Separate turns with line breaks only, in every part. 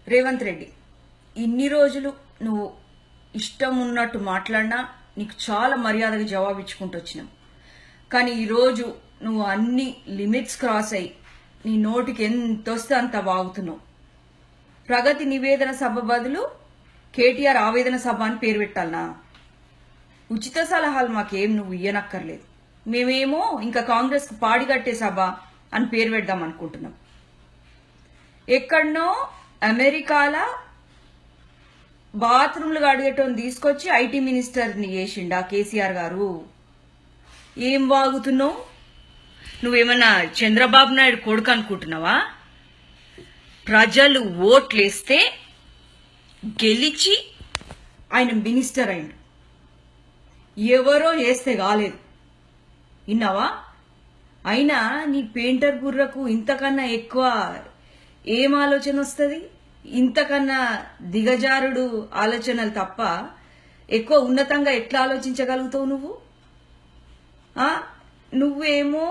రేవంత్ రెడ్డి ఇన్ని రోజులు నువ్వు ఇష్టం ఉన్నట్టు మాట్లాడినా నీకు చాలా మర్యాదగా జవాబు ఇచ్చుకుంటూ వచ్చినావు కానీ ఈరోజు నువ్వు అన్ని లిమిట్స్ క్రాస్ అయ్యి నీ నోటికి ఎంత వస్తే అంత వాగుతున్నావు ప్రగతి నివేదన సభ బదులు కేటీఆర్ ఆవేదన సభ అని పేరు పెట్టాలనా ఉచిత సలహాలు మాకేం నువ్వు ఇయ్యనక్కర్లేదు మేమేమో ఇంకా కాంగ్రెస్ కు పాడిగట్టే సభ అని పేరు పెడదాం అనుకుంటున్నాం ఎక్కడనో అమెరికాలో బాత్రూమ్లు అడిగేటోని తీసుకొచ్చి ఐటీ మినిస్టర్ని చేసిండా కేసీఆర్ గారు ఏం వాగుతున్నావు నువ్వేమన్నా చంద్రబాబు నాయుడు కొడుకు అనుకుంటున్నావా ప్రజలు ఓట్లేస్తే గెలిచి ఆయన మినిస్టర్ అయిండు ఎవరో చేస్తే కాలేదు విన్నావా అయినా నీ పెయింటర్ బుర్రకు ఇంతకన్నా ఎక్కువ ఏం ఆలోచన వస్తుంది ఇంతకన్నా దిగజారుడు ఆలోచనలు తప్ప ఎక్కువ ఉన్నతంగా ఎట్లా ఆలోచించగలుగుతావు నువ్వు ఆ నువ్వేమో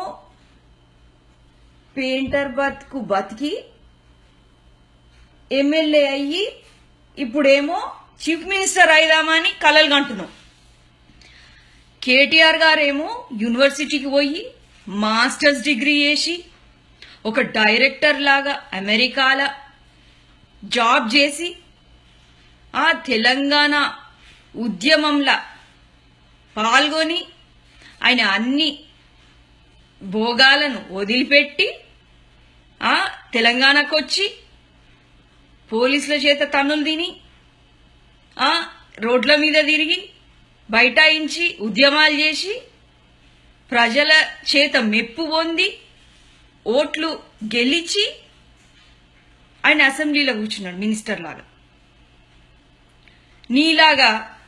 పెయింటర్ బతుకు బతికి ఎమ్మెల్యే అయ్యి ఇప్పుడేమో చీఫ్ మినిస్టర్ అయిదామని కలలు కంటున్నావు కేటీఆర్ గారేమో యూనివర్సిటీకి పోయి మాస్టర్స్ డిగ్రీ చేసి ఒక డైరెక్టర్ లాగా అమెరికాల జాబ్ చేసి ఆ తెలంగాణ ఉద్యమంలా పాల్గొని ఆయన అన్ని భోగాలను వదిలిపెట్టి ఆ తెలంగాణకు వచ్చి పోలీసుల చేత తన్నులు తిని ఆ రోడ్ల మీద తిరిగి బైఠాయించి ఉద్యమాలు చేసి ప్రజల చేత మెప్పు పొంది ఓట్లు గెలిచి ఆయన అసెంబ్లీలో కూర్చున్నాడు మినిస్టర్ లాగా నీలాగా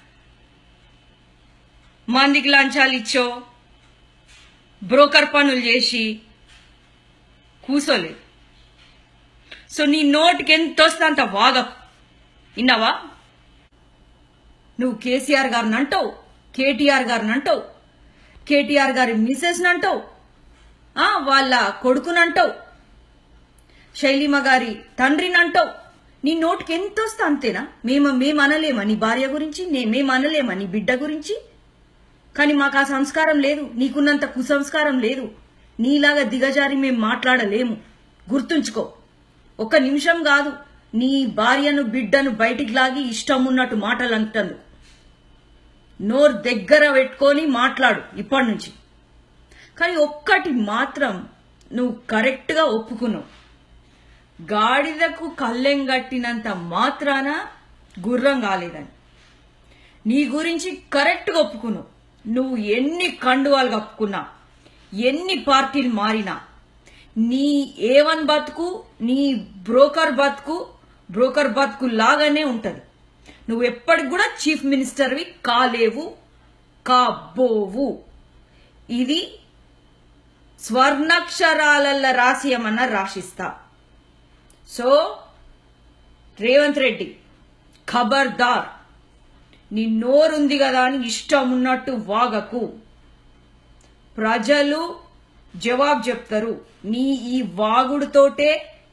మందికి లంచాలు ఇచ్చో బ్రోకర్ పనులు చేసి కూసోలేదు సో నీ నోటికి ఎంత వస్తే అంత వాగకు విన్నావా నువ్వు కేసీఆర్ గారిని అంటావు కేటీఆర్ గారిని అంటావు కేటీఆర్ గారి మిసెస్ అంటావు ఆ, వాళ్ళ కొడుకునంటావు శైలిమ గారి తండ్రిని అంటావు నీ నోటికి ఎంత వస్తే అంతేనా మేము మేము అనలేమా నీ భార్య గురించి నే- మేము అనలేమా నీ బిడ్డ గురించి కానీ మాకు ఆ సంస్కారం లేదు నీకున్నంత కుసంస్కారం లేదు నీలాగా దిగజారి మేము మాట్లాడలేము గుర్తుంచుకో ఒక్క నిమిషం కాదు నీ భార్యను బిడ్డను బయటికి లాగి ఇష్టం ఉన్నట్టు మాటలు అంటుంది నోరు దగ్గర పెట్టుకొని మాట్లాడు ఇప్పటి నుంచి కానీ ఒక్కటి మాత్రం నువ్వు కరెక్ట్గా ఒప్పుకున్నావు గాడిదకు కళ్ళెం కట్టినంత మాత్రాన గుర్రం కాలేదని నీ గురించి కరెక్ట్గా ఒప్పుకున్నావు నువ్వు ఎన్ని కండువాలు కప్పుకున్నా ఎన్ని పార్టీలు మారినా నీ ఏ వన్ బతుకు నీ బ్రోకర్ బతుకు బ్రోకర్ బతుకు లాగానే ఉంటది నువ్వు ఎప్పటికి కూడా చీఫ్ మినిస్టర్వి కాలేవు కాబోవు ఇది స్వర్ణక్షరాలల్ల రాసియమన్న రాసిస్తా సో రేవంత్ రెడ్డి ఖబర్దార్ నీ నోరుంది కదా అని ఇష్టం ఉన్నట్టు వాగకు ప్రజలు జవాబు చెప్తారు నీ ఈ వాగుడుతోటే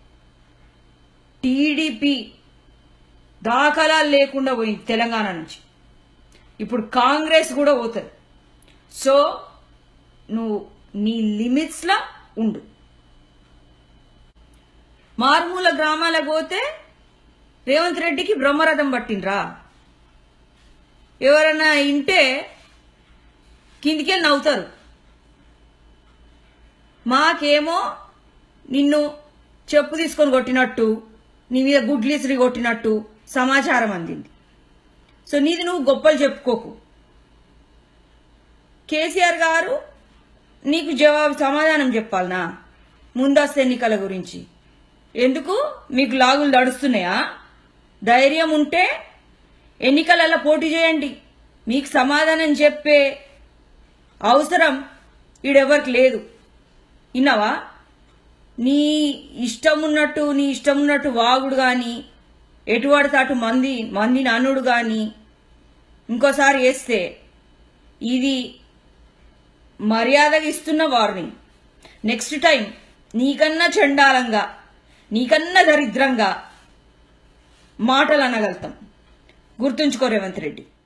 టీడీపీ దాఖలాలు లేకుండా పోయింది తెలంగాణ నుంచి ఇప్పుడు కాంగ్రెస్ కూడా పోతుంది సో నువ్వు నీ లిమిట్స్లా ఉండు మారుమూల గ్రామాలకు పోతే రేవంత్ రెడ్డికి బ్రహ్మరథం పట్టిండ్రా ఎవరన్నా ఇంటే కిందికెళ్ళి నవ్వుతారు మాకేమో నిన్ను చెప్పు తీసుకొని కొట్టినట్టు నీ మీద గుడ్లీసిరి కొట్టినట్టు సమాచారం అందింది సో నీది నువ్వు గొప్పలు చెప్పుకోకు కేసీఆర్ గారు నీకు జవాబు సమాధానం చెప్పాలనా ముందస్తు ఎన్నికల గురించి ఎందుకు మీకు లాగులు దడుస్తున్నాయా ధైర్యం ఉంటే ఎన్నికలలో పోటీ చేయండి మీకు సమాధానం చెప్పే అవసరం ఈడెవరికి లేదు విన్నావా నీ ఇష్టం ఉన్నట్టు నీ ఇష్టం ఉన్నట్టు వాగుడు గాని ఎటు పడితే అటు మంది మందిని అనుడు గాని ఇంకోసారి వేస్తే ఇది మర్యాదగా ఇస్తున్న వార్నింగ్ నెక్స్ట్ టైం నీకన్నా చండాలంగా నీకన్నా దరిద్రంగా మాటలు అనగలుగుతాం గుర్తుంచుకో రేవంత్ రెడ్డి